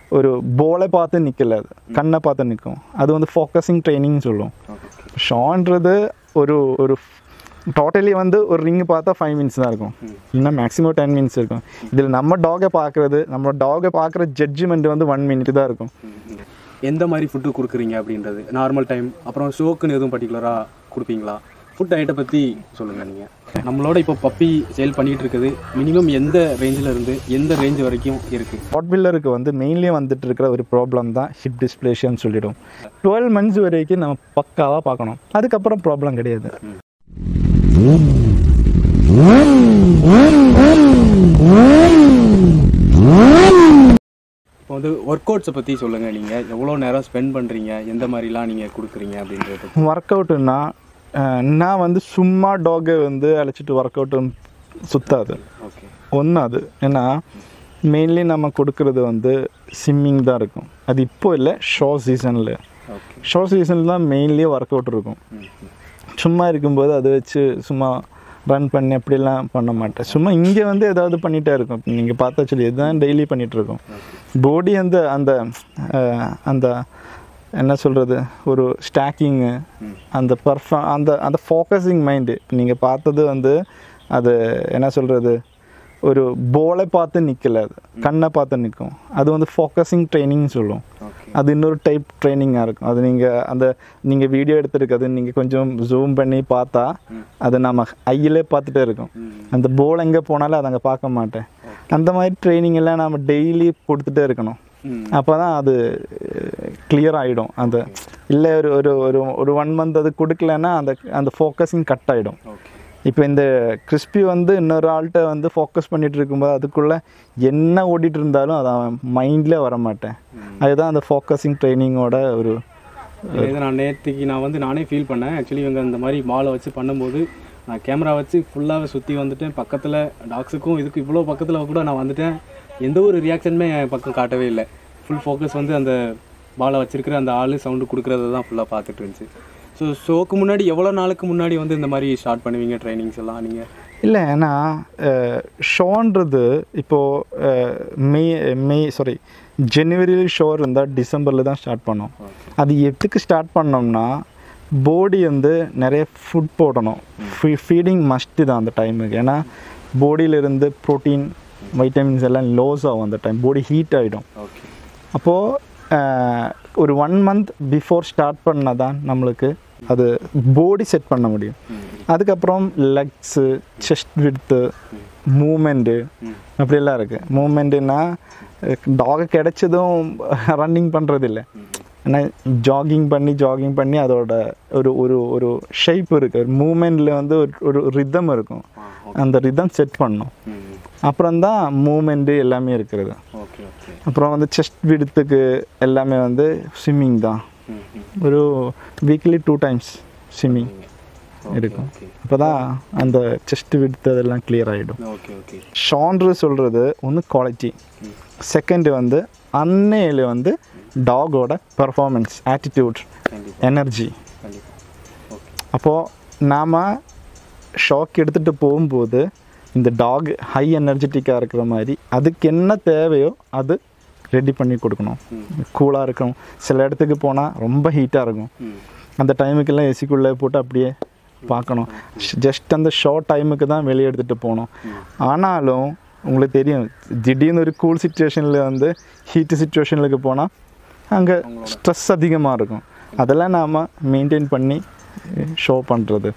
ஒரு போலை பார்த்து நிற்கல அது கண்ணை பார்த்து நிற்கும் அது வந்து ஃபோக்கஸிங் ட்ரைனிங் சொல்லும் ஷான்றது ஒரு ஒரு டோட்டலி வந்து ஒரு ரிங் பார்த்தா ஃபைவ் மினிட்ஸ் தான் இருக்கும் இல்லைன்னா மேக்ஸிமம் டென் மினிட்ஸ் இருக்கும் இதில் நம்ம டாகை பார்க்குறது நம்ம டாகை பார்க்குற ஜட்ஜ்மெண்ட் வந்து ஒன் மினிட் தான் இருக்கும் எந்த மாதிரி ஃபுட்டு கொடுக்குறீங்க அப்படின்றது நார்மல் டைம் அப்புறம் ஷோக்குன்னு எதுவும் பர்டிகுலராக கொடுப்பீங்களா ஃபுட் ஐட்டம் பற்றி சொல்லுங்கள் நீங்கள் நம்மளோட இப்போ பப்பி சேல் பண்ணிகிட்டு இருக்குது மினிமம் எந்த ரேஞ்சில் இருந்து எந்த ரேஞ்ச் வரைக்கும் இருக்குது ஹாட் பில்லருக்கு வந்து மெயின்லி வந்துட்டு இருக்கிற ஒரு ப்ராப்ளம் தான் ஹிப் டிஸ்பிளேஷன் சொல்லிடும் டுவெல் மந்த்ஸ் வரைக்கும் நம்ம பக்காவாக பார்க்கணும் அதுக்கப்புறம் ப்ராப்ளம் கிடையாது இப்போ வந்து ஒர்க் அவுட்ஸை பற்றி சொல்லுங்கள் நீங்கள் எவ்வளோ நேரம் ஸ்பெண்ட் பண்ணுறீங்க எந்த மாதிரிலாம் நீங்கள் கொடுக்குறீங்க அப்படின்றத பற்றி ஒர்க் அவுட்டுன்னா நான் வந்து சும்மா டாகை வந்து அழைச்சிட்டு ஒர்க் அவுட்டு சுத்தாது ஓகே ஒன்று அது ஏன்னா மெயின்லி நம்ம கொடுக்கறது வந்து ஸ்விம்மிங் தான் இருக்கும் அது இப்போ இல்லை ஷோ சீசனில் ஓகே ஷோ சீசனில் தான் மெயின்லி ஒர்க் அவுட் இருக்கும் சும்மா இருக்கும்போது அதை வச்சு சும்மா ரன் பண்ணி அப்படிலாம் பண்ண மாட்டேன் சும்மா இங்கே வந்து ஏதாவது பண்ணிகிட்டே இருக்கும் நீங்கள் பார்த்தா சொல்லி இதுதான் டெய்லி பண்ணிகிட்டு இருக்கோம் பாடி அந்த அந்த அஹ், அந்த என்ன சொல்கிறது ஒரு ஸ்டாக்கிங்கு அந்த பர்ஃபா அந்த அந்த ஃபோக்கஸிங் மைண்டு நீங்கள் பார்த்தது வந்து அது என்ன சொல்கிறது ஒரு போலை பார்த்து நிற்கல அது கண்ணை பார்த்து நிற்கும் அது வந்து ஃபோக்கஸிங் ட்ரைனிங் சொல்லும் ஓகே அது இன்னொரு டைப் ட்ரைனிங்காக இருக்கும் அது நீங்கள் அந்த நீங்கள் வீடியோ எடுத்துருக்கிறது நீங்கள் கொஞ்சம் ஜூம் பண்ணி பார்த்தா அது நம்ம ஐயிலே பார்த்துட்டே இருக்கும் அந்த போல் எங்கே போனாலும் அதை அங்கே பார்க்க மாட்டேன் அந்த மாதிரி ட்ரைனிங் எல்லாம் நம்ம டெய்லி கொடுத்துட்டே இருக்கணும் ம் அப்போ தான் அது கிளியர் ஆகிடும் அந்த இல்லை ஒரு ஒரு ஒரு ஒரு ஒன் மந்த் அது கொடுக்கலன்னா அந்த அந்த ஃபோக்கஸிங் கட் ஆகிடும் ஓகே இப்போ இந்த கிறிஸ்பி வந்து இன்னொரு ஆள்கிட்ட வந்து ஃபோக்கஸ் பண்ணிட்டு இருக்கும்போது அதுக்குள்ளே என்ன ஓடிட்டு இருந்தாலும் அது அவன் மைண்டில் வர மாட்டேன் அதுதான் அந்த ஃபோக்கஸிங் ட்ரைனிங்கோட ஒரு இதை நான் நேற்றுக்கு நான் வந்து நானே ஃபீல் பண்ணேன் ஆக்சுவலி இவங்க இந்த மாதிரி பாலை வச்சு பண்ணும்போது நான் கேமரா வச்சு ஃபுல்லாகவே சுற்றி வந்துட்டேன் பக்கத்தில் டாக்ஸுக்கும் இதுக்கு இவ்வளோ பக்கத்தில் கூட நான் வந்துட்டேன் எந்த ஒரு ரியாக்ஷனுமே என் பக்கம் காட்டவே இல்லை ஃபுல் ஃபோக்கஸ் வந்து அந்த பாலை வச்சிருக்கிற அந்த ஆள் சவுண்டு கொடுக்குறத தான் ஃபுல்லாக பார்த்துட்டு இருந்துச்சு ஸோ ஷோக்கு முன்னாடி எவ்வளோ நாளுக்கு முன்னாடி வந்து இந்த மாதிரி ஸ்டார்ட் பண்ணுவீங்க ட்ரைனிங்ஸ் எல்லாம் நீங்கள் இல்லை ஏன்னா ஷோன்றது இப்போது மே மே சாரி ஜனவரியில் ஷோ இருந்தால் டிசம்பரில் தான் ஸ்டார்ட் பண்ணோம் அது எதுக்கு ஸ்டார்ட் பண்ணோம்னா பாடி வந்து நிறைய ஃபுட் போடணும் ஃபீடிங் மஸ்ட்டு தான் அந்த டைமுக்கு ஏன்னா பாடியிலிருந்து ப்ரோட்டீன் வைட்டமின்ஸ் எல்லாம் லோஸ் ஆகும் அந்த டைம் பாடி ஹீட் ஆகிடும் ஓகே அப்போது ஒரு ஒன் மந்த் பிஃபோர் ஸ்டார்ட் பண்ணால் தான் நம்மளுக்கு அது பாடி செட் பண்ண முடியும் அதுக்கப்புறம் லெக்ஸு செஸ்ட் விட்த்து மூமெண்ட்டு அப்படியெல்லாம் இருக்குது மூமெண்ட்டுன்னா டாக் கிடைச்சதும் ரன்னிங் பண்ணுறது இல்லை ஏன்னா ஜாகிங் பண்ணி ஜாகிங் பண்ணி அதோட ஒரு ஒரு ஒரு ஷேப் இருக்குது ஒரு மூமெண்ட்டில் வந்து ஒரு ஒரு ரிதம் இருக்கும் அந்த ரிதம் செட் பண்ணணும் ம் அப்புறம் தான் மூமெண்ட்டு எல்லாமே இருக்கிறது ஓகே ஓகே அப்புறம் வந்து செஸ்ட் விடுத்துக்கு எல்லாமே வந்து ஸ்விம்மிங் தான் ம் ம் ஒரு வீக்லி டூ டைம்ஸ் ஸ்விம்மிங் இருக்கும் ஓகே அப்போ தான் அந்த செஸ்ட் விடுத்து அதெல்லாம் கிளியர் ஆகிடும் ஓகே ஓகே ஷான்ரு சொல்கிறது ஒன்று குவாலிட்டி செகண்ட் வந்து அன்னையில் வந்து டாகோட பர்ஃபார்மன்ஸ் ஆட்டிடியூட் கண்டிப்பாக எனர்ஜி கண்டிப்பாக ஓகே அப்போது நாம் ஷாக் எடுத்துகிட்டு போகும்போது இந்த டாக் ஹை எனர்ஜெட்டிக்காக இருக்கிற மாதிரி அதுக்கு என்ன தேவையோ அது ரெடி பண்ணி கொடுக்கணும் கூலாக இருக்கும் சில இடத்துக்கு போனால் ரொம்ப ஹீட்டாக இருக்கும் ம் அந்த டைமுக்கெல்லாம் ஏசிக்குள்ளே போட்டு அப்படியே பார்க்கணும் ஜஸ்ட் அந்த ஷார்ட் டைமுக்கு தான் வெளியே எடுத்துகிட்டு போகணும் ஆனாலும் உங்களுக்கு தெரியும் திடீர்னு ஒரு கூல் சுச்சுவேஷனில் வந்து ஹீட்டு சுச்சுவேஷனுக்கு போனால் அங்கே ஸ்ட்ரெஸ் அதிகமாக இருக்கும் அதெல்லாம் நாம் மெயின்டைன் பண்ணி ஷோ பண்ணுறது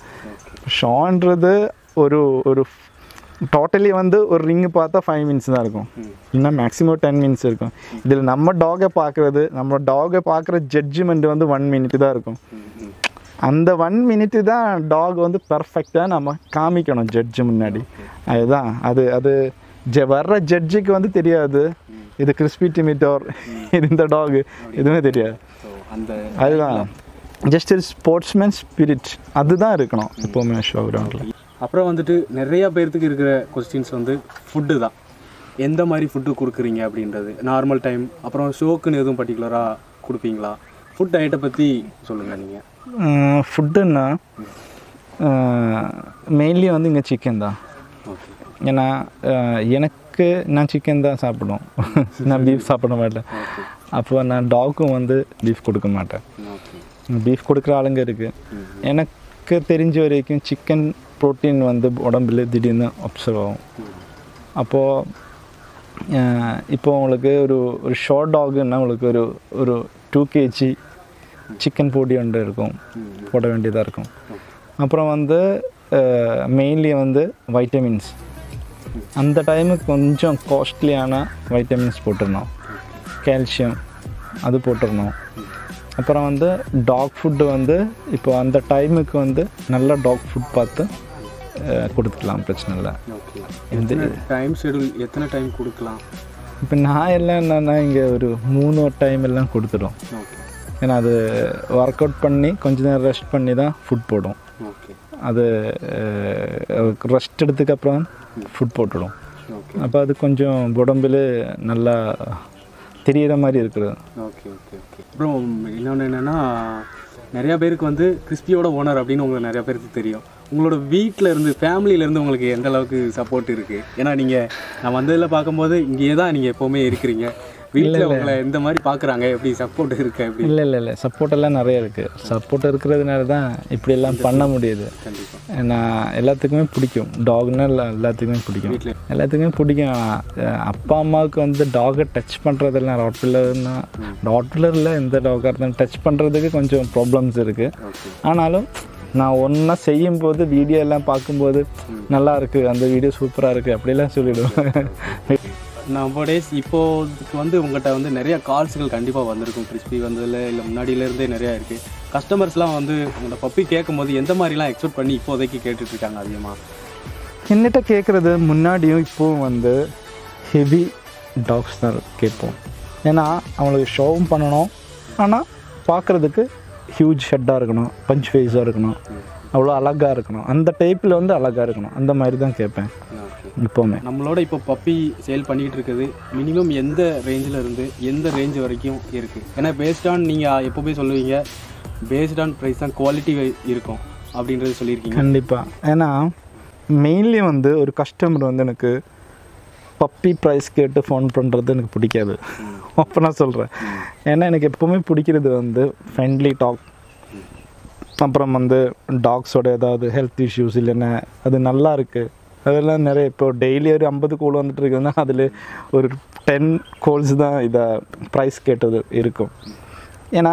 ஷோன்றது ஒரு ஒரு டோட்டலி வந்து ஒரு ரிங்கு பார்த்தா ஃபைவ் மினிட்ஸ் தான் இருக்கும் இல்லைன்னா மேக்ஸிமம் டென் மினிட்ஸ் இருக்கும் இதில் நம்ம டாகை பார்க்குறது நம்ம டாகை பார்க்குற ஜட்ஜ்மெண்ட் வந்து ஒன் மினிட் தான் இருக்கும் ம் ம் அந்த ஒன் மினிட்டு தான் டாக் வந்து பர்ஃபெக்டாக நம்ம காமிக்கணும் ஜட்ஜு முன்னாடி அதுதான் அது அது ஜ வர்ற ஜட்ஜுக்கு வந்து தெரியாது இது கிறிஸ்பி டிமிட்டோர் இது இந்த டாக் எதுவுமே தெரியாது ஸோ அந்த அதுதான் ஜஸ்ட் ஸ்போர்ட்ஸ்மேன் ஸ்பிரிட் அதுதான் இருக்கணும் எப்போவுமே ஷோ கிரவுண்டில் அப்புறம் வந்துட்டு நிறைய பேர்த்துக்கு இருக்கிற கொஸ்டின்ஸ் வந்து ஃபுட்டு தான் எந்த மாதிரி ஃபுட்டு கொடுக்குறீங்க அப்படின்றது நார்மல் டைம் அப்புறம் ஷோக்குன்னு எதுவும் பர்டிகுலராக கொடுப்பீங்களா ஃபுட் ஐட்டை பற்றி சொல்லுங்கள் நீங்கள் ஃபுட்டுன்னா மெயின்லி வந்து இங்கே சிக்கன் தான் ஓகே ஏன்னா அஹ், எனக்கு நான் சிக்கன் தான் சாப்பிடும் நான் பீஃப் சாப்பிட மாட்டேன் ஓகே அப்போ நான் டாக்கும் வந்து பீஃப் கொடுக்க மாட்டேன் ஓகே பீஃப் கொடுக்குற ஆளுங்க இருக்குது எனக்கு தெரிஞ்ச வரைக்கும் சிக்கன் ப்ரோட்டீன் வந்து உடம்புல திடீர்னு அப்சர்வ் ஆகும் அப்போது இப்போ உங்களுக்கு ஒரு ஒரு ஷார்ட் டாகுன்னா உங்களுக்கு ஒரு ஒரு டூ கேஜி சிக்கன் பொடி ஒன்று இருக்கும் போட வேண்டியதாக இருக்கும் அப்புறம் வந்து மெயின்லி வந்து வைட்டமின்ஸ் அந்த டைமுக்கு கொஞ்சம் காஸ்ட்லியான வைட்டமின்ஸ் போட்டுருந்தோம் கால்சியம் அது போட்டுருந்தோம் அப்புறம் வந்து டாக் ஃபுட்டு வந்து இப்போ அந்த டைமுக்கு வந்து நல்ல டாக் ஃபுட் பார்த்து அஹ், கொடுத்துக்கலாம் பிரச்சனை இல்லை ஓகே இந்த டைம் ஷெடியூல் எத்தனை டைம் கொடுக்கலாம் இப்போ நான் எல்லாம் என்னன்னா இங்கே ஒரு மூணு டைம் எல்லாம் கொடுத்துடும் ஓகே ஏன்னா அது ஒர்க் அவுட் பண்ணி கொஞ்ச நேரம் ரெஸ்ட் பண்ணி தான் ஃபுட் போடும் ஓகே அது ரெஸ்ட் எடுத்துக்கு அப்புறம் ஃபுட் போட்டுடும் ஓகே அப்போ அது கொஞ்சம் உடம்புல நல்லா தெரியிற மாதிரி இருக்குது ஓகே ஓகே ஓகே அப்புறம் இன்னொன்று என்னென்னா நிறையா பேருக்கு வந்து கிறிஸ்பியோட ஓனர் அப்படின்னு உங்களுக்கு நிறையா பேருக்கு தெரியும் உங்களோட வீட்டில் இருந்து ஃபேமிலியில இருந்து உங்களுக்கு எந்த அளவுக்கு சப்போர்ட் இருக்குது ஏன்னா நீங்கள் நான் வந்ததில் பார்க்கும்போது இங்கேயே தான் நீங்கள் எப்போவுமே இருக்கிறீங்க வீட்டில் உங்களை எந்த மாதிரி பார்க்குறாங்க எப்படி சப்போர்ட் இருக்கு எப்படி இல்லை இல்லை இல்லை சப்போர்ட் எல்லாம் நிறைய இருக்குது சப்போர்ட் இருக்கிறதுனால தான் இப்படியெல்லாம் பண்ண முடியுது கண்டிப்பாக நான் எல்லாத்துக்குமே பிடிக்கும் டாக்னா எல்லாத்துக்குமே பிடிக்கும் வீட்டில் எல்லாத்துக்குமே பிடிக்கும் அஹ் அப்பா அம்மாவுக்கு வந்து டாகை டச் பண்ணுறதெல்லாம் ராட் பில்லர்னா ராட் பில்லரில் எந்த டாகாக இருந்தாலும் டச் பண்ணுறதுக்கு கொஞ்சம் ப்ராப்ளம்ஸ் இருக்குது ஓகே ஆனாலும் நான் ஒன்றா செய்யும் போது வீடியோ எல்லாம் பார்க்கும்போது நல்லா இருக்குது அந்த வீடியோ சூப்பராக இருக்குது அப்படிலாம் சொல்லிவிடுவேன் நம்ம டேஸ் இப்போதுக்கு வந்து உங்கள்கிட்ட வந்து நிறைய கால்ஸ்கள் கண்டிப்பாக வந்திருக்கும் கிறிஸ்பி வந்ததில் இல்லை முன்னாடியிலேருந்தே நிறையா இருக்குது கஸ்டமர்ஸ்லாம் வந்து உங்களோட பப்பி கேட்கும்போது எந்த மாதிரிலாம் எக்ஸ்பெக்ட் பண்ணி இப்போதைக்கு கேட்டுட்டு இருக்காங்க அதிகமாக என்னிட்ட கேட்குறது முன்னாடியும் இப்போவும் வந்து ஹெவி டாக்ஸ் தான் கேட்போம் ஏன்னா அவங்களுக்கு ஷோவும் பண்ணணும் ஆனால் பார்க்குறதுக்கு ஹியூஜ் ஹெட்டாக இருக்கணும் பஞ்ச் ஃபேஸாக இருக்கணும் அவ்வளோ அழகாக இருக்கணும் அந்த டைப்பில் வந்து அழகாக இருக்கணும் அந்த மாதிரி தான் கேட்பேன் ஓகே இப்போவுமே நம்மளோட இப்போ பப்பி சேல் பண்ணிட்டு இருக்குது மினிமம் எந்த ரேஞ்சில் இருந்து எந்த ரேஞ்ச் வரைக்கும் இருக்குது ஏன்னா பேஸ்ட் ஆன் நீங்கள் எப்போவுமே சொல்லுவீங்க பேஸ்ட் ஆன் ப்ரைஸ் தான் குவாலிட்டி இருக்கும் அப்படின்றது சொல்லியிருக்கீங்க கண்டிப்பாக ஏன்னா மெயின்லி வந்து ஒரு கஸ்டமர் வந்து எனக்கு பப்பி ப்ரைஸ் கேட்டு ஃபோன் பண்ணுறது எனக்கு பிடிக்காது அப்போ நான் சொல்கிறேன் ஏன்னா எனக்கு எப்போவுமே பிடிக்கிறது வந்து ஃப்ரெண்ட்லி டாக் அப்புறம் வந்து டாக்ஸோட ஏதாவது ஹெல்த் இஷ்யூஸ் இல்லைன்னா அது நல்லா இருக்குது அதெல்லாம் நிறைய இப்போ டெய்லி ஒரு ஐம்பது கோல் வந்துட்டு இருக்குதுன்னா அதில் ஒரு டென் கோல்ஸ் தான் இதை ப்ரைஸ் கேட்டது இருக்கும் ஏன்னா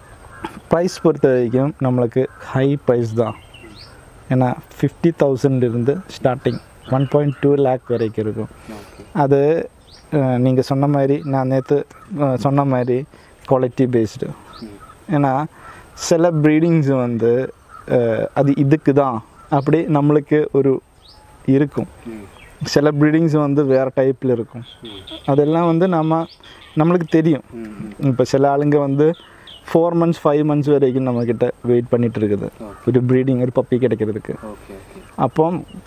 ப்ரைஸ் பொறுத்த வரைக்கும் நம்மளுக்கு ஹை ப்ரைஸ் தான் ஏன்னா ஃபிஃப்டி இருந்து starting one point two lakh வரைக்கும் இருக்கும் ஓகே அது நீங்கள் சொன்ன மாதிரி நான் நேற்று சொன்ன மாதிரி குவாலிட்டி பேஸ்டு ஏன்னா சில ப்ரீடிங்ஸ் வந்து அஹ், அது இதுக்கு தான் அப்படி நம்மளுக்கு ஒரு இருக்கும் சில ப்ரீடிங்ஸ் வந்து வேறு டைப்பில் இருக்கும் அதெல்லாம் வந்து நம்ம நம்மளுக்கு தெரியும் இப்போ சில ஆளுங்க வந்து ஃபோர் மந்த்ஸ் ஃபைவ் மந்த்ஸ் வரைக்கும் நம்மக்கிட்ட வெயிட் பண்ணிட்டு இருக்குது ஒரு ப்ரீடிங் ஒரு பப்பி கிடைக்கிறதுக்கு ஓகே ஓகே அப்போ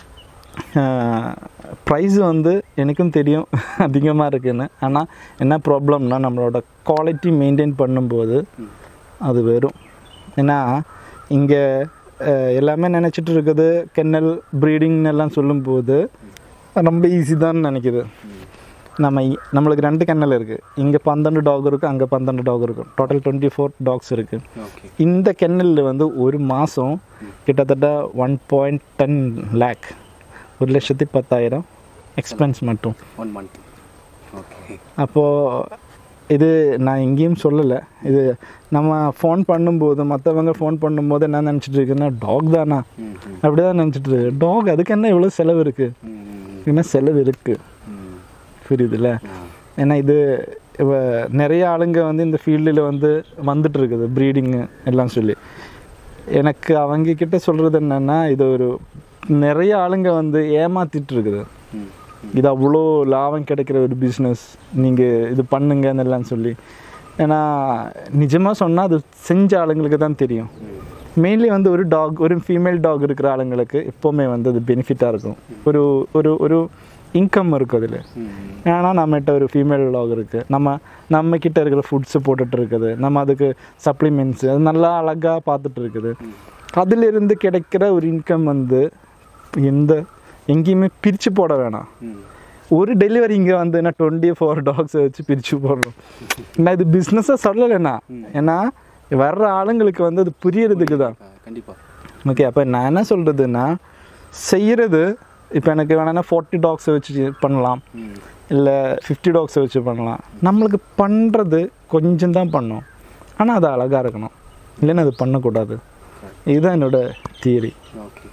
ப்ரைஸ் வந்து எனக்கும் தெரியும் அதிகமாக இருக்குன்னு ஆனால் என்ன ப்ராப்ளம்னா நம்மளோட குவாலிட்டி மெயின்டைன் பண்ணும்போது அது வரும் ஏன்னா இங்கே எல்லாமே நினச்சிட்டு இருக்குது கென்னல் ப்ரீடிங்னு எல்லாம் சொல்லும்போது ரொம்ப ஈஸி தான் நினைக்குது நம்ம இ- நம்மளுக்கு ரெண்டு கென்னல் இருக்குது இங்கே பன்னெண்டு டாக் இருக்குது அங்கே பன்னெண்டு டாக் இருக்கும் டோட்டல் டுவெண்ட்டி ஃபோர் டாக்ஸ் இருக்குது ஓகே இந்த கென்னலில் வந்து ஒரு மாதம் கிட்டத்தட்ட ஒன் பாயிண்ட் டென் லேக் ஒரு லட்சத்தி பத்தாயிரம் எக்ஸ்பென்ஸ் மட்டும் ஒன் மந்த் ஓகே அப்போது இது நான் எங்கேயும் சொல்லலை இது நம்ம ஃபோன் பண்ணும்போது மற்றவங்க ஃபோன் பண்ணும்போது என்ன நினச்சிட்டு இருக்குன்னா டாக் தானா ம் ம் அப்படி தான் நினச்சிட்டு இருக்கு டாக் அதுக்கு என்ன இவ்வளோ செலவு இருக்குது ம் ம் என்ன செலவு இருக்குது ம் புரியுதுல்ல ஏன்னா இது இவ நிறைய ஆளுங்க வந்து இந்த ஃபீல்டில் வந்து வந்துட்டு இருக்குது ப்ரீடிங்கு எல்லாம் சொல்லி எனக்கு அவங்க கிட்ட சொல்கிறது என்னென்னா இது ஒரு நிறைய ஆளுங்க வந்து ஏமாத்திட்டு இருக்குது ம் இது அவ்வளோ லாபம் கிடைக்கிற ஒரு பிஸ்னஸ் நீங்கள் இது பண்ணுங்கன்னு எல்லாம் சொல்லி ஏன்னா நிஜமாக சொன்னால் அது செஞ்ச ஆளுங்களுக்கு தான் தெரியும் மெயின்லி வந்து ஒரு டாக் ஒரு ஃபீமேல் டாக் இருக்கிற ஆளுங்களுக்கு எப்போவுமே வந்து அது பெனிஃபிட்டாக இருக்கும் ஒரு ஒரு ஒரு இன்கம் இருக்கும் அதில் ம் ஏன்னா நம்மகிட்ட ஒரு ஃபீமேல் டாக் இருக்குது நம்ம நம்ம கிட்ட இருக்கிற ஃபுட்ஸு போட்டுட்டு இருக்குது நம்ம அதுக்கு சப்ளிமெண்ட்ஸு அது நல்லா அழகாக பார்த்துட்டு இருக்குது அதிலிருந்து கிடைக்கிற ஒரு இன்கம் வந்து எந்த எங்கேயுமே பிரித்து போட வேணாம் ம் ஒரு டெலிவரி இங்கே வந்து என்ன டுவெண்ட்டி ஃபோர் டாக்ஸை வச்சு பிரித்து போடுறோம் நான் இது பிஸ்னஸாக சொல்லலைண்ணா ஏன்னா வர்ற ஆளுங்களுக்கு வந்து அது புரியறதுக்கு தான் கண்டிப்பாக ஓகே அப்போ நான் என்ன சொல்கிறதுன்னா செய்கிறது இப்போ எனக்கு வேணா ஃபார்ட்டி டாக்ஸை வச்சு பண்ணலாம் ம் இல்லை ஃபிஃப்டி டாக்ஸை வச்சு பண்ணலாம் நம்மளுக்கு பண்ணுறது கொஞ்சம் தான் பண்ணோம் ஆனால் அது அழகாக இருக்கணும் இல்லைன்னா அது பண்ணக்கூடாது இதுதான் என்னோட தியரி ஓகே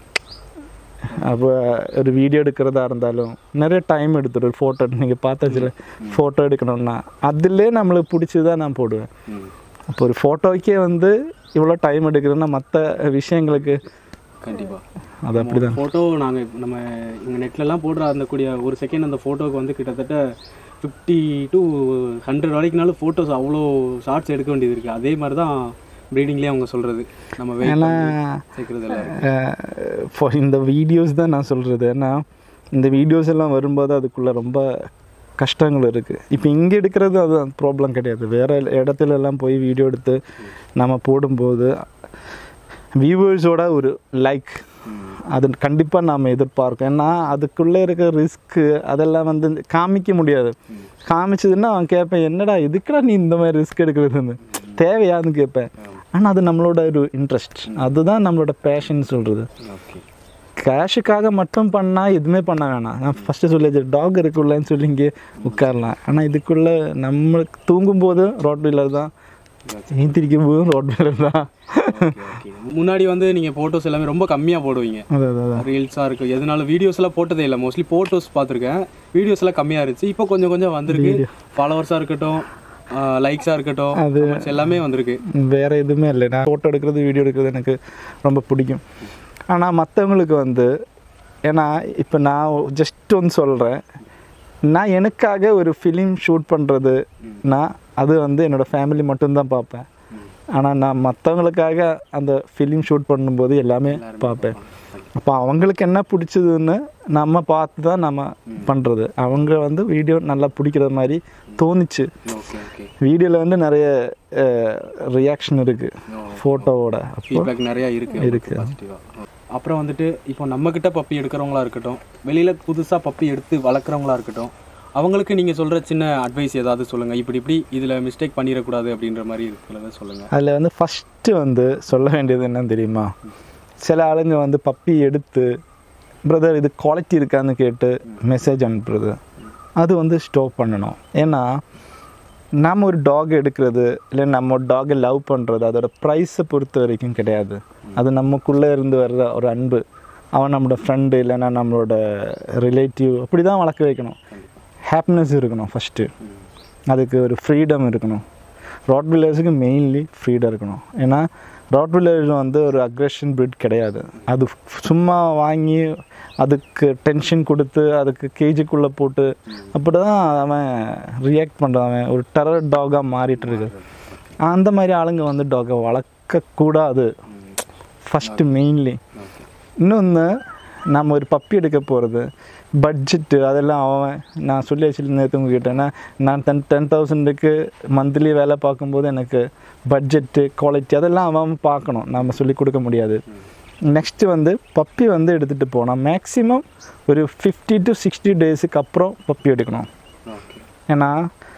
அப்போ ஒரு வீடியோ எடுக்கிறதா இருந்தாலும் நிறைய டைம் எடுத்துடும் ஃபோட்டோ நீங்கள் பார்த்தாச்சுல ஃபோட்டோ எடுக்கணும்னா அதிலே நம்மளுக்கு பிடிச்சதான் நான் போடுவேன் ம் அப்போ ஒரு ஃபோட்டோக்கே வந்து இவ்வளோ டைம் எடுக்கிறதுன்னா மற்ற விஷயங்களுக்கு கண்டிப்பாக அது அப்படி தான் ஃபோட்டோ நாங்கள் நம்ம இங்கே நெட்லலாம் போடுற அந்த கூடிய ஒரு செகண்ட் அந்த ஃபோட்டோவுக்கு வந்து கிட்டத்தட்ட ஃபிஃப்டி டு ஹண்ட்ரட் வரைக்கும்னாலும் ஃபோட்டோஸ் அவ்வளோ ஷார்ட்ஸ் எடுக்க வேண்டியது இருக்குது அதே மாதிரி தான் ப்ரீடிங்லேயே அவங்க சொல்கிறது நம்ம வெயிட் ஏன்னா சேர்க்குறதில்ல for இந்த வீடியோஸ் தான் நான் சொல்கிறது ஏன்னா இந்த வீடியோஸ் எல்லாம் வரும்போது அதுக்குள்ளே ரொம்ப கஷ்டங்கள் இருக்குது இப்போ இங்கே எடுக்கிறது அது ப்ராப்ளம் கிடையாது வேறு இடத்துல எல்லாம் போய் வீடியோ எடுத்து நம்ம போடும்போது வியூவர்ஸோட ஒரு லைக் அது கண்டிப்பாக நாம் எதிர்பார்க்கோம் ஏன்னா அதுக்குள்ளே இருக்க ரிஸ்க்கு அதெல்லாம் வந்து காமிக்க முடியாது காமிச்சதுன்னா அவன் கேட்பேன் என்னடா எதுக்குடா நீ இந்த மாதிரி ரிஸ்க் எடுக்கிறதுன்னு தேவையான்னு கேட்பேன் ஆனால் அது நம்மளோட ஒரு இன்ட்ரெஸ்ட் அதுதான் நம்மளோட பேஷன் சொல்கிறது ஓகே கேஷுக்காக மட்டும் பண்ணால் எதுவுமே பண்ண வேணாம் நான் ஃபஸ்ட்டு சொல்லியாச்சு டாக் இருக்குள்ளேன்னு சொல்லி இங்கே உட்காரலாம் ஆனால் இதுக்குள்ளே நம்மளுக்கு தூங்கும்போது ரோட் வீலர் தான் ஏந்திரிக்கும் போதும் ரோட் வீலர் தான் ஓகே முன்னாடி வந்து நீங்கள் ஃபோட்டோஸ் எல்லாமே ரொம்ப கம்மியாக போடுவீங்க அது அது அதான் ரீல்ஸாக இருக்குது எதனால வீடியோஸ் எல்லாம் போட்டதே இல்லை மோஸ்ட்லி ஃபோட்டோஸ் பார்த்துருக்கேன் வீடியோஸ் எல்லாம் கம்மியாக இருந்துச்சு இப்போ கொஞ்சம் கொஞ்சம் வந்திருக்கு ஃபாலோவர்ஸாக இருக்கட்டும் லைக்ஸாக இருக்கட்டும் comments எல்லாமே வந்திருக்கு வேறு எதுவுமே இல்லை நான் ஃபோட்டோ எடுக்கிறது வீடியோ எடுக்கிறது எனக்கு ரொம்ப பிடிக்கும் ஆனால் மற்றவங்களுக்கு வந்து ஏன்னா இப்போ நான் ஜஸ்ட் ஒன்று சொல்கிறேன் நான் எனக்காக ஒரு ஃபிலிம் ஷூட் பண்ணுறது நான் அது வந்து என்னோடய ஃபேமிலி மட்டும்தான் பார்ப்பேன் ஆனால் நான் மற்றவங்களுக்காக அந்த ஃபிலிம் ஷூட் பண்ணும்போது எல்லாமே பார்ப்பேன் அப்போ அவங்களுக்கு என்ன பிடிச்சதுன்னு நம்ம பார்த்து தான் நம்ம பண்ணுறது அவங்க வந்து வீடியோ நல்லா பிடிக்கிற மாதிரி தோணுச்சு ஓகே ஓகே வீடியோவில் வந்து நிறைய ரியாக்ஷன் இருக்குது ஃபோட்டோவோட அப்போ ஃபீட்பேக் நிறையா இருக்கு இருக்கு. பாசிட்டிவாக அப்புறம் வந்துட்டு இப்போ நம்ம கிட்ட பப்பி எடுக்கிறவங்களா இருக்கட்டும் வெளியில புதுசா பப்பி எடுத்து வளர்க்குறவங்களா இருக்கட்டும் அவங்களுக்கு நீங்க சொல்ற சின்ன அட்வைஸ் ஏதாவது சொல்லுங்க இப்படி இப்படி இதுல மிஸ்டேக் பண்ணிடக்கூடாது அப்படின்ற மாதிரி இருக்கிறத சொல்லுங்க அதில் வந்து ஃபஸ்ட்டு வந்து சொல்ல வேண்டியது என்னன்னு தெரியுமா சில ஆளுங்க வந்து பப்பி எடுத்து பிரதர் இது குவாலிட்டி இருக்கான்னு கேட்டு மெசேஜ் அனுப்புறது அது வந்து ஸ்டாப் பண்ணணும் ஏன்னா நம்ம ஒரு டாக் எடுக்கிறது இல்லை நம்ம ஒரு டாகை லவ் பண்ணுறது அதோட ப்ரைஸை பொறுத்த வரைக்கும் கிடையாது அது நமக்குள்ளே இருந்து வர்ற ஒரு அன்பு அவன் நம்மளோட ஃப்ரெண்டு இல்லைன்னா நம்மளோட ரிலேட்டிவ் அப்படி தான் வளர்க்க வைக்கணும் ஹாப்பினஸ் இருக்கணும் ஃபஸ்ட்டு அதுக்கு ஒரு ஃப்ரீடம் இருக்கணும் ராட் வில்லர்ஸுக்கு மெயின்லி ஃப்ரீடம் இருக்கணும் ஏன்னா ராட் வில்லர்ஸ் வந்து ஒரு அக்ரெஷன் பிரிட் கிடையாது அது சும்மா வாங்கி அதுக்கு டென்ஷன் கொடுத்து அதுக்கு கேஜிக்குள்ளே போட்டு அப்படி தான் அவன் ரியாக்ட் பண்ணுறான் அவன் ஒரு டெரர் டாகாக மாறிட்டு இருக்கு அந்த மாதிரி ஆளுங்க வந்து டாகை வளர்க்கக்கூடாது ஃபஸ்ட்டு மெயின்லி இன்னொன்று நம்ம ஒரு பப்பி எடுக்க போகிறது பட்ஜெட்டு அதெல்லாம் அவன் நான் சொல்லி வச்சுட்டு நேற்று உங்ககிட்டேன்னா நான் டென் டென் தௌசண்டுக்கு மந்த்லி வேலை பார்க்கும்போது எனக்கு பட்ஜெட்டு குவாலிட்டி அதெல்லாம் அவன் பார்க்கணும் நம்ம சொல்லி கொடுக்க முடியாது நெக்ஸ்ட்டு வந்து பப்பி வந்து எடுத்துகிட்டு போனால் மேக்ஸிமம் ஒரு ஃபிஃப்டி டு சிக்ஸ்டி டேஸுக்கு அப்புறம் பப்பி எடுக்கணும் ஓகே ஏன்னா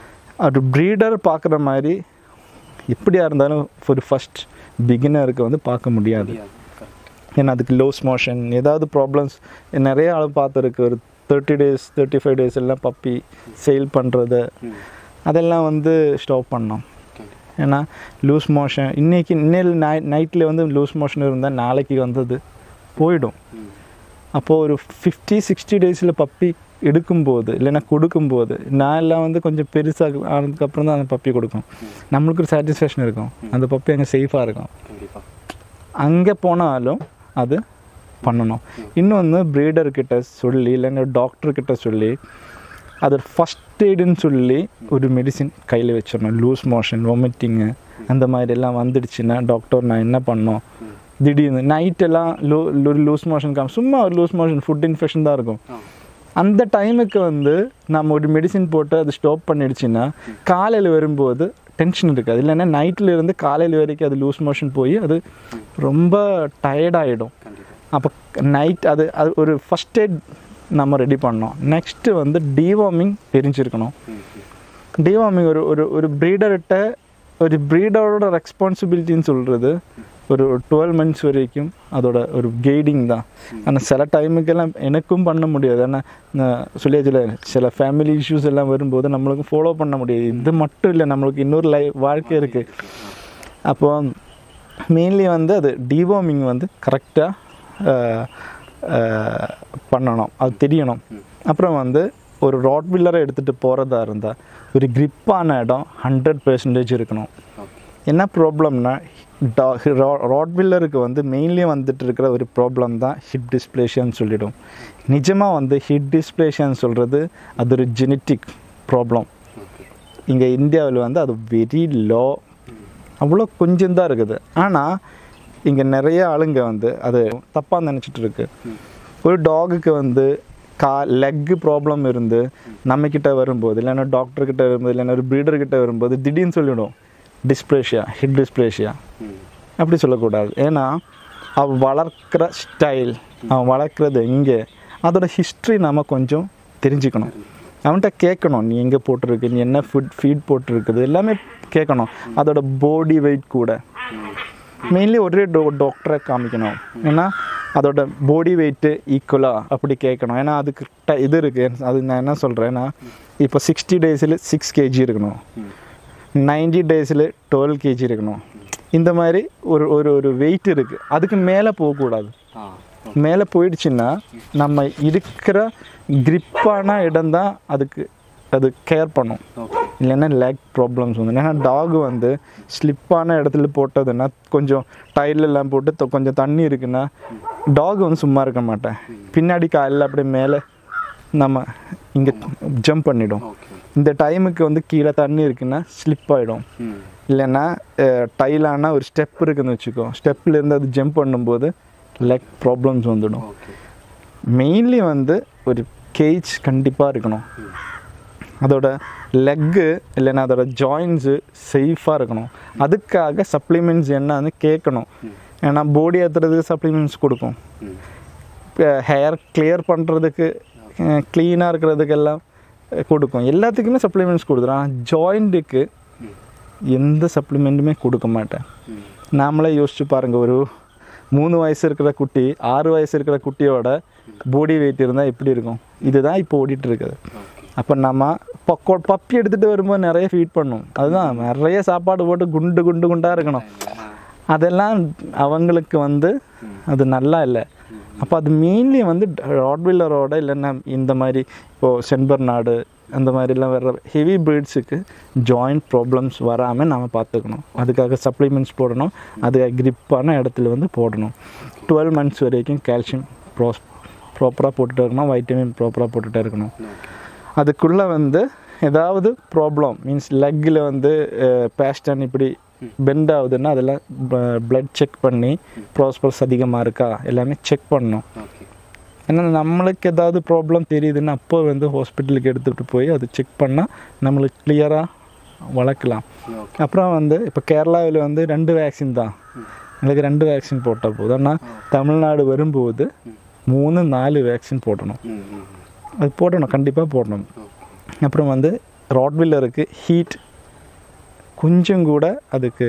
ஒரு ப்ரீடர் பார்க்குற மாதிரி எப்படியா இருந்தாலும் ஒரு ஃபஸ்ட் பிகினருக்கு வந்து பார்க்க முடியாது ஏன்னா அதுக்கு லோஸ் மோஷன் ஏதாவது ப்ராப்ளம்ஸ் நிறைய ஆள் பார்த்துருக்கு ஒரு thirty days thirty five days எல்லாம் பப்பி சேல் பண்ணுறது அதெல்லாம் வந்து ஸ்டாப் பண்ணோம் ஏன்னா லூஸ் மோஷன் இன்னைக்கு இன்னையில் நை நைட்டில் வந்து லூஸ் மோஷன் இருந்தால் நாளைக்கு வந்தது போயிடும் அப்போது ஒரு ஃபிஃப்டி சிக்ஸ்டி டேஸில் பப்பி எடுக்கும்போது இல்லைன்னா கொடுக்கும்போது நான் எல்லாம் வந்து கொஞ்சம் பெருசாக ஆனதுக்கப்புறம் தான் அந்த பப்பி கொடுக்கும் நம்மளுக்கு ஒரு சாட்டிஸ்ஃபேக்ஷன் இருக்கும் அந்த பப்பி அங்கே சேஃபாக இருக்கும் கண்டிப்பா அங்கே போனாலும் அது பண்ணணும் இன்னொன்று ப்ரீடர்கிட்ட சொல்லி இல்லைன்னா டாக்டர்கிட்ட சொல்லி அது ஃபஸ்ட் எய்டுன்னு சொல்லி ஒரு மெடிசின் கையில் வச்சிடணும் லூஸ் மோஷன் வாமிட்டிங்கு அந்த மாதிரி எல்லாம் வந்துடுச்சுன்னா டாக்டர் நான் என்ன பண்ணோம் திடீர்னு நைட்டெல்லாம் லூ ஒரு லூஸ் மோஷன் காம் சும்மா ஒரு லூஸ் மோஷன் ஃபுட் இன்ஃபெக்ஷன் தான் இருக்கும் ஆ அந்த டைமுக்கு வந்து நம்ம ஒரு மெடிசின் போட்டு அது ஸ்டாப் பண்ணிடுச்சுன்னா காலையில் வரும்போது டென்ஷன் இருக்காது இல்லைன்னா நைட்டில் இருந்து காலையில் வரைக்கும் அது லூஸ் மோஷன் போய் அது ரொம்ப டயர்டாகிடும் கண்டிப்பா அப்போ நைட் அது அது ஒரு ஃபஸ்ட் எய்ட் நம்ம ரெடி பண்ணோம் நெக்ஸ்ட்டு வந்து டிவார்மிங் தெரிஞ்சிருக்கணும் டிவார்மிங் ஒரு ஒரு ஒரு ப்ரீடர்கிட்ட ஒரு ப்ரீடரோட ரெஸ்பான்சிபிலிட்டின்னு சொல்கிறது ஒரு டுவெல் மந்த்ஸ் வரைக்கும் அதோட ஒரு கைடிங் தான் ஆனால் சில டைமுக்கெல்லாம் எனக்கும் பண்ண முடியாது ஏன்னா நான் சொல்லியாச்சுல சில ஃபேமிலி இஷ்யூஸ் எல்லாம் வரும்போது நம்மளுக்கு ஃபாலோ பண்ண முடியாது இது மட்டும் இல்லை நம்மளுக்கு இன்னொரு லை வாழ்க்கை இருக்குது அப்போ மெயின்லி வந்து அது டிவார்மிங் வந்து கரெக்டாக பண்ணணும் அது தெரியணும் அப்புறம் வந்து ஒரு ராட்வில்லரை எடுத்துகிட்டு போகிறதா இருந்தால் ஒரு grip-ஆன இடம் ஹண்ட்ரட் பெர்சன்டேஜ் இருக்கணும் என்ன ப்ராப்ளம்னா ராட்வில்லருக்கு வந்து மெயின்லி வந்துட்டு இருக்கிற ஒரு ப்ராப்ளம் தான் ஹிப் டிஸ்பிளேஷன் சொல்லிடும் நிஜமாக வந்து ஹிப் டிஸ்பிளேஷன் சொல்கிறது அது ஒரு ஜெனட்டிக் ப்ராப்ளம் இங்கே இந்தியாவில் வந்து அது வெரி லோ அவ்வளோ கொஞ்சம் தான் இருக்குது ஆனால் இங்கே நிறைய ஆளுங்க வந்து அது தப்பாக நினச்சிட்டு இருக்கு ஒரு டாகுக்கு வந்து கா லெக்கு ப்ராப்ளம் இருந்து நம்மக்கிட்ட வரும்போது இல்லைன்னா டாக்டர்கிட்ட வரும்போது இல்லைன்னா ஒரு ப்ரீடர்கிட்ட வரும்போது திடீர்னு சொல்லிவிடும் டிஸ்பிளேஷியா ஹிப் டிஸ்பிளேஷியா அப்படி சொல்லக்கூடாது ஏன்னா அவன் வளர்க்குற ஸ்டைல் அவன் வளர்க்குறது எங்கே அதோட ஹிஸ்ட்ரி நம்ம கொஞ்சம் தெரிஞ்சுக்கணும் அவன்கிட்ட கேட்கணும் நீ எங்கே போட்டிருக்கு நீ என்ன ஃபுட் ஃபீட் போட்டிருக்குது எல்லாமே கேட்கணும் அதோட பாடி வெயிட் கூட மெயின்லி ஒரே டோ டாக்டரை காமிக்கணும் ஏன்னா அதோட பாடி வெயிட்டு ஈக்குவலாக அப்படி கேட்கணும் ஏன்னா அதுக்கு ட- இது இருக்குது அது நான் என்ன சொல்கிறேன்னா இப்போ சிக்ஸ்டி டேஸில் சிக்ஸ் கேஜி இருக்கணும் நைன்டி டேஸில் டுவெல் கேஜி இருக்கணும் இந்த மாதிரி ஒரு ஒரு ஒரு வெயிட் இருக்குது அதுக்கு மேலே போகக்கூடாது ஆ மேலே போயிடுச்சுன்னா நம்ம இருக்கிற கிரிப்பான இடம் தான் அதுக்கு அது கேர் பண்ணும் ஓகே இல்லைன்னா லேக் ப்ராப்ளம்ஸ் வந்து ஏன்னா டாக் வந்து ஸ்லிப்பான இடத்துல போட்டதுன்னா கொஞ்சம் டைல் எல்லாம் போட்டு தொ- கொஞ்சம் தண்ணி இருக்குன்னா டாக் வந்து சும்மா இருக்க மாட்டேன் பின்னாடி காலில் அப்படியே மேலே நம்ம இங்கே ஜம்ப் பண்ணிடும் ஓகே இந்த டைமுக்கு வந்து கீழே தண்ணி இருக்குன்னா ஸ்லிப் ஆகிடும் ம் இல்லைன்னா டைலானா ஒரு ஸ்டெப் இருக்குன்னு வச்சுக்கோ ஸ்டெப்பில் இருந்து அது ஜம்ப் பண்ணும்போது லெக் ப்ராப்ளம்ஸ் வந்துடும் ஓகே மெயின்லி வந்து ஒரு கேஜ் கண்டிப்பாக இருக்கணும் அதோட லெக்கு இல்லைன்னா அதோட ஜாயின்ஸு சேஃபாக இருக்கணும் அதுக்காக சப்ளிமெண்ட்ஸ் என்னன்னு கேட்கணும் ஏன்னா பாடி ஏற்றுறதுக்கு சப்ளிமெண்ட்ஸ் கொடுக்கும் ம் ஹேர் கிளியர் பண்ணுறதுக்கு க்ளீனாக இருக்கிறதுக்கெல்லாம் அஹ், கொடுக்கும் எல்லாத்துக்குமே சப்ளிமெண்ட்ஸ் கொடுத்துரும் ஆனால் ஜாயிண்ட்டுக்கு ம் எந்த சப்ளிமெண்ட்டுமே கொடுக்க மாட்டேன் ம் நாமளே யோசிச்சு பாருங்க ஒரு மூணு வயசு இருக்கிற குட்டி ஆறு வயசு இருக்கிற குட்டியோட பாடி வெயிட் இருந்தால் எப்படி இருக்கும் இதுதான் இப்போ ஓடிட்டு இருக்குது ஓகே அப்போ நம்ம பக்கோ பப்பி எடுத்துகிட்டு வரும்போது நிறைய ஃபீட் பண்ணும் அதுதான் நிறைய சாப்பாடு போட்டு குண்டு குண்டு குண்டாக இருக்கணும் அதெல்லாம் அவங்களுக்கு வந்து அது நல்லா இல்லை அப்போ அது மெயின்லி வந்து ராட்வில்லரோட இல்லைன்னா இந்த மாதிரி இப்போது சென்பர் நாடு அந்த மாதிரிலாம் வர்ற ஹெவி ப்ரீட்ஸுக்கு ஜாயிண்ட் ப்ராப்ளம்ஸ் வராமல் நாம் பார்த்துக்கணும் அதுக்காக சப்ளிமெண்ட்ஸ் போடணும் அதுக்காக கிரிப்பான இடத்துல வந்து போடணும் டுவெல் மந்த்ஸ் வரைக்கும் கால்சியம் ப்ரோஸ் ப்ராப்பராக போட்டுகிட்டே இருக்கணும் வைட்டமின் ப்ராப்பராக போட்டுகிட்டே இருக்கணும் அதுக்குள்ளே வந்து ஏதாவது ப்ராப்ளம் மீன்ஸ் லெக்கில் வந்து பேஸ்டன் இப்படி பெண்ட் ஆகுதுன்னா அதெல்லாம் பிளட் செக் பண்ணி ப்ராஸ்பரஸ் அதிகமாக இருக்கா எல்லாமே செக் பண்ணணும் ஓகே ஏன்னா நம்மளுக்கு ஏதாவது ப்ராப்ளம் தெரியுதுன்னா அப்போ வந்து ஹாஸ்பிட்டலுக்கு எடுத்துகிட்டு போய் அது செக் பண்ணால் நம்மளுக்கு கிளியராக வளர்க்கலாம் ஓகே அப்புறம் வந்து இப்போ கேரளாவில் வந்து ரெண்டு வேக்சின் தான் எங்களுக்கு ரெண்டு வேக்சின் போட்டால் போதும் ஆனால் தமிழ்நாடு வரும்போது மூணு நாலு வேக்சின் போடணும் ம் ம் அது போடணும் கண்டிப்பாக போடணும் அப்புறம் வந்து ராட்வில்லருக்கு ஹீட் கொஞ்சம் கூட அதுக்கு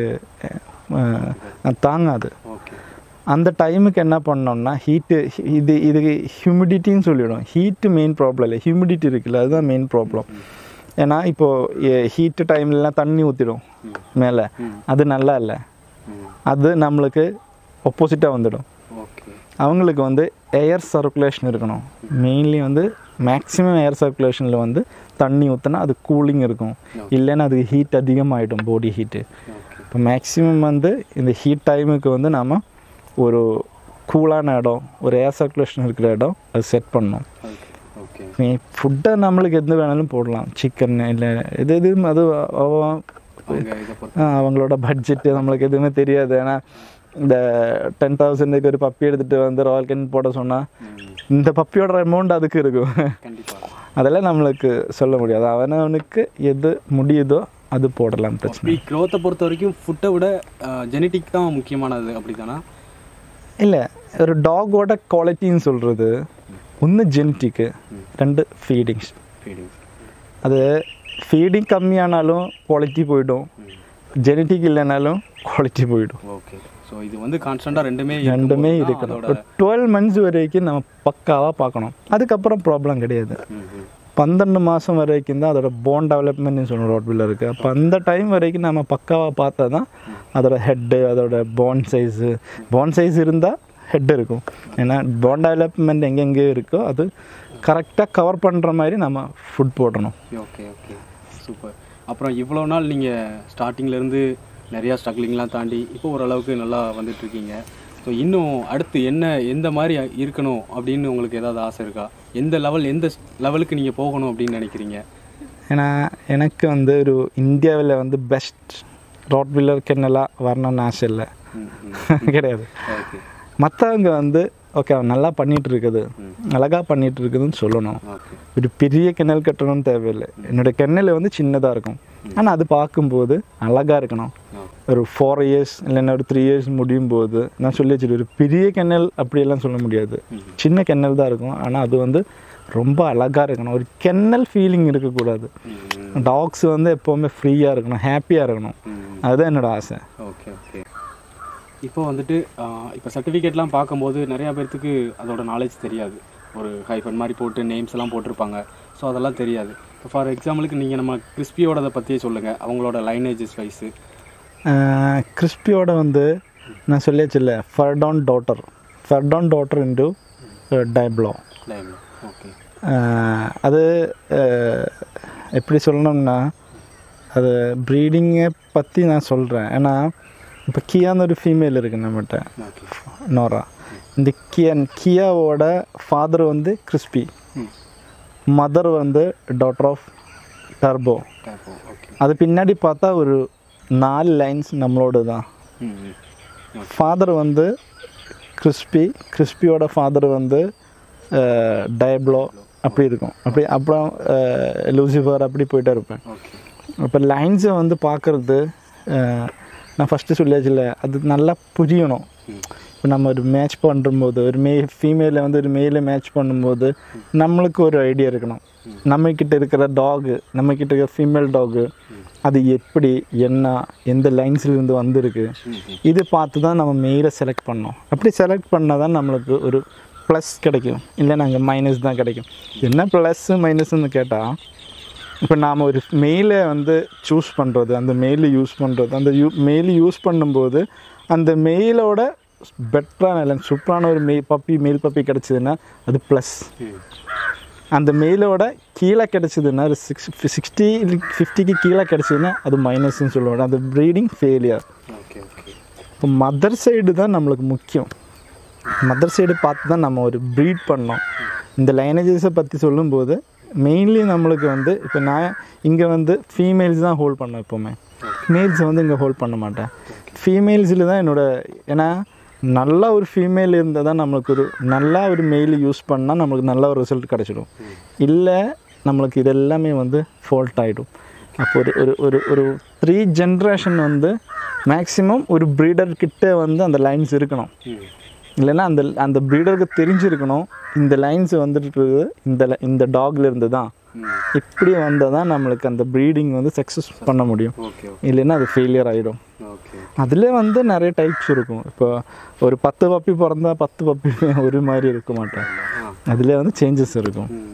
அஹ், தாங்காது ஓகே அந்த டைமுக்கு என்ன பண்ணோம்னா ஹீட்டு இது இதுக்கு ஹியூமிடிட்டின்னு சொல்லிவிடும் ஹீட்டு மெயின் ப்ராப்ளம் இல்லை ஹியூமிடிட்டி இருக்குல்ல அதுதான் மெயின் ப்ராப்ளம் ஏன்னா இப்போது ஹீட்டு டைம்லலாம் தண்ணி ஊற்றிடும் மேலே அது நல்லா இல்லை ம் அது நம்மளுக்கு ஒப்போசிட்டாக வந்துடும் ஓகே அவங்களுக்கு வந்து ஏர் சர்க்குலேஷன் இருக்கணும் மெயின்லி வந்து மேக்ஸிமம் ஏர் சர்க்குலேஷனில் வந்து தண்ணி ஊற்றினா அது கூலிங் இருக்கும் இல்லைன்னா அதுக்கு ஹீட் அதிகமாகிடும் பாடி ஹீட்டு ஓகே இப்போ மேக்ஸிமம் வந்து இந்த ஹீட் டைமுக்கு வந்து நாம் ஒரு கூலான இடம் ஒரு ஏர் சர்க்குலேஷன் இருக்கிற இடம் அது செட் பண்ணணும் ஓகே ஓகே நீ ஃபுட்டை நம்மளுக்கு எது வேணாலும் போடலாம் சிக்கன் இல்லை எது எதுவும் அது அவ- அவங்க இதை பொறுத்து ஆ, அவங்களோட பட்ஜெட்டு நம்மளுக்கு எதுவுமே தெரியாது ஏன்னா இந்த டென் தௌசண்ட்க்கு ஒரு பப்பி எடுத்துகிட்டு வந்து ராயல் கேன் போட சொன்னால் ம் இந்த பப்பியோட அமௌண்ட் அதுக்கு இருக்கும் கண்டிப்பாக அதெல்லாம் நம்மளுக்கு சொல்ல முடியாது அவனவனுக்கு எது முடியுதோ அது போடலாம் பிரச்சனை பப்பி க்ரோத்தை பொறுத்த வரைக்கும் ஃபுட்டை விட ஜெனட்டிக் தான் முக்கியமானது அப்படி தானா இல்லை ஒரு டாகோட குவாலிட்டின்னு சொல்கிறது ഒന്ന് ജെനറ്റിക് രണ്ട് ഫീഡിങ്സ് ஃபீடிங்ஸ் அது ஃபீடிங் கம்மியானாலும் குவாலிட்டி போயிடும் ஜெனட்டிக் இல்லைனாலும் குவாலிட்டி போயிடும் ஓகே ஸோ இது வந்து கான்ஸ்டண்ட்டாக ரெண்டுமே ரெண்டுமே இருக்கும்போது தான் இருக்கணும் அதோட ஒரு டுவெல் மந்த்ஸ் வரைக்கும் நம்ம பக்காவாக பார்க்கணும் அதுக்கப்புறம் ப்ராப்ளம் கிடையாது ம், ம். பன்னெண்டு மாதம் வரைக்கும் தான் அதோட போன் டெவலப்மெண்ட்னு சொல்லுவோம் ரோட்வில் இருக்குது அப்போ அந்த டைம் வரைக்கும் நம்ம பக்காவாக பார்த்தா தான் அதோட ஹெட்டு அதோட போன் சைஸு போன் சைஸ் இருந்தால் ஹெட் இருக்கும் ஏன்னா போன் டெவலப்மெண்ட் எங்கெங்கே இருக்கோ அது கரெக்டாக கவர் பண்ணுற மாதிரி நம்ம ஃபுட் போடணும் ஓகே ஓகே சூப்பர் அப்புறம் இவ்வளோ நாள் நீங்கள் ஸ்டார்டிங்லேருந்து நிறையா ஸ்ட்ரகிளிங்லாம் தாண்டி இப்போ ஓரளவுக்கு நல்லா வந்துட்டு இருக்கீங்க ஸோ இன்னும் அடுத்து என்ன எந்த மாதிரி இருக்கணும் அப்படின்னு உங்களுக்கு ஏதாவது ஆசை இருக்கா எந்த லெவல் எந்த லெவலுக்கு நீங்கள் போகணும் அப்படின்னு நினைக்கிறீங்க ஏன்னா எனக்கு வந்து ஒரு இந்தியாவில் வந்து பெஸ்ட் ரோட் வீலர் கென்னலாக வரணும்னு ஆசை இல்லை ம், ம். கிடையாது ஓகே மற்றவங்க வந்து ஓகே அவன் நல்லா பண்ணிட்டு இருக்குது அழகாக பண்ணிட்டு இருக்குதுன்னு சொல்லணும் ஓகே ஒரு பெரிய கிணல் கட்டணும்னு தேவையில்லை என்னோட கிணல் வந்து சின்னதாக இருக்கும் ஆனால் அது பார்க்கும்போது அழகாக இருக்கணும் ஒரு ஃபோர் இயர்ஸ் இல்லைன்னா ஒரு த்ரீ இயர்ஸ் முடியும் போது நான் சொல்லி வச்சுட்டு ஒரு பெரிய கிணல் அப்படியெல்லாம் சொல்ல முடியாது சின்ன கிணல் தான் இருக்கும் ஆனால் அது வந்து ரொம்ப அழகாக இருக்கணும் ஒரு கிணல் ஃபீலிங் இருக்கக்கூடாது டாக்ஸ் வந்து எப்போவுமே ஃப்ரீயாக இருக்கணும் ஹாப்பியாக இருக்கணும் அதுதான் என்னோட ஆசை ஓகே ஓகே இப்போ வந்துட்டு இப்போ சர்டிஃபிகேட்லாம் பார்க்கும்போது நிறையா பேர்த்துக்கு அதோட நாலேஜ் தெரியாது ஒரு ஹைஃபன் மாதிரி போட்டு நேம்ஸ் எல்லாம் போட்டிருப்பாங்க ஸோ அதெல்லாம் தெரியாது இப்போ ஃபார் எக்ஸாம்பிளுக்கு நீங்கள் நம்ம கிறிஸ்பியோடதை பற்றியே சொல்லுங்கள் அவங்களோட லைனேஜஸ் வைஸு கிறிஸ்பியோட வந்து நான் சொல்லியாச்சுல்ல ஃபர்டான் டாட்டர் ஃபர்டான் டாட்டர் இன்டு டைப்ளோ லைனில் ஓகே அது அஹ், எப்படி சொல்லணும்னா அது ப்ரீடிங்கை பற்றி நான் சொல்கிறேன் ஏன்னா இப்போ கியான்னு ஒரு ஃபீமேல் இருக்குது நம்மகிட்ட ஓகே நோரா இந்த கியன் கியாவோட ஃபாதர் வந்து கிறிஸ்பி ம் மதர் வந்து டாட்டர் ஆஃப் டர்போ டேப்போ ஓகே அது பின்னாடி பார்த்தா ஒரு நாலு லைன்ஸ் நம்மளோட தான் ம் ம் ஃபாதர் வந்து கிறிஸ்பி கிறிஸ்பியோட ஃபாதர் வந்து டயப்ளோ அப்படி இருக்கும் அப்படி அப்புறம் லூசிஃபர் அப்படி போயிட்டே இருப்பேன் ஓகே இப்போ லைன்ஸை வந்து பார்க்குறது நான் ஃபஸ்ட்டு சொல்லியாச்சுல அது நல்லா புரியணும் ம் இப்போ நம்ம ஒரு மேட்ச் பண்ணும்போது ஒரு மே ஃபீமேலை வந்து ஒரு மேலே மேட்ச் பண்ணும்போது நம்மளுக்கு ஒரு ஐடியா இருக்கணும் நம்மக்கிட்ட இருக்கிற டாகு நம்மக்கிட்ட இருக்கிற ஃபீமேல் டாகு அது எப்படி என்ன எந்த லைன்ஸ்லேருந்து வந்திருக்கு இது பார்த்து தான் நம்ம மெயிலை செலக்ட் பண்ணோம் அப்படி செலக்ட் பண்ணால் தான் நம்மளுக்கு ஒரு ப்ளஸ் கிடைக்கும் இல்லை நாங்கள் மைனஸ் தான் கிடைக்கும் என்ன ப்ளஸ்ஸு மைனஸ்ன்னு கேட்டால் இப்போ நாம் ஒரு மெயிலை வந்து சூஸ் பண்ணுறது அந்த மெயில் யூஸ் பண்ணுறது அந்த யூ மெயில் யூஸ் பண்ணும்போது அந்த மெயிலோட பெட்டரான இல்லை சூப்பரான ஒரு மெய் பப்பி மெயில் பப்பி கிடச்சிதுன்னா அது ப்ளஸ் ம் அந்த மெயிலோட கீழே கிடச்சிதுன்னா ஒரு சிக்ஸ் சிக்ஸ்டி ஃபிஃப்டிக்கு கீழே கிடச்சிதுன்னா அது மைனஸ்ன்னு சொல்லுவாங்க அது ப்ரீடிங் ஃபெயிலியர் ஓகே ஓகே இப்போ மதர் சைடு தான் நம்மளுக்கு முக்கியம் மதர் சைடு பார்த்து தான் நம்ம ஒரு ப்ரீட் பண்ணோம் இந்த லைனேஜஸை பற்றி சொல்லும்போது மெயின்லி நம்மளுக்கு வந்து இப்போ நான் இங்கே வந்து ஃபீமேல்ஸ் தான் ஹோல்ட் பண்ணேன் எப்போவுமே மேல்ஸை வந்து இங்கே ஹோல்ட் பண்ண மாட்டேன் ஃபீமேல்ஸில் தான் என்னோட ஏன்னா நல்ல ஒரு ஃபீமேல் இருந்தால் தான் நம்மளுக்கு ஒரு நல்லா ஒரு மெயில் யூஸ் பண்ணால் நம்மளுக்கு நல்ல ஒரு ரிசல்ட் கிடச்சிடும் இல்லை நம்மளுக்கு இது எல்லாமே வந்து ஃபால்ட் ஆகிடும் அப்போ ஒரு ஒரு ஒரு ஒரு த்ரீ ஜென்ரேஷன் வந்து மேக்ஸிமம் ஒரு ப்ரீடர் கிட்ட வந்து அந்த லைன்ஸ் இருக்கணும் ம் இல்லைன்னா அந்த அந்த ப்ரீடருக்கு தெரிஞ்சிருக்கணும் இந்த லைன்ஸ் வந்துட்டு இந்த li- இந்த டாக்ல இருந்து தான் ம் இப்படி வந்தால் தான் நம்மளுக்கு அந்த ப்ரீடிங் வந்து சக்ஸஸ் பண்ண முடியும் ஓகே இல்லைன்னா அது ஃபெயிலியர் ஆகிடும் ஓகே அதில் வந்து நிறைய டைப்ஸ் இருக்கும் இப்போ ஒரு பத்து பப்பி பிறந்தா பத்து பப்பி ஒரு மாதிரி இருக்க மாட்டேன் ஆ அதில் வந்து சேஞ்சஸ் இருக்கும் ம்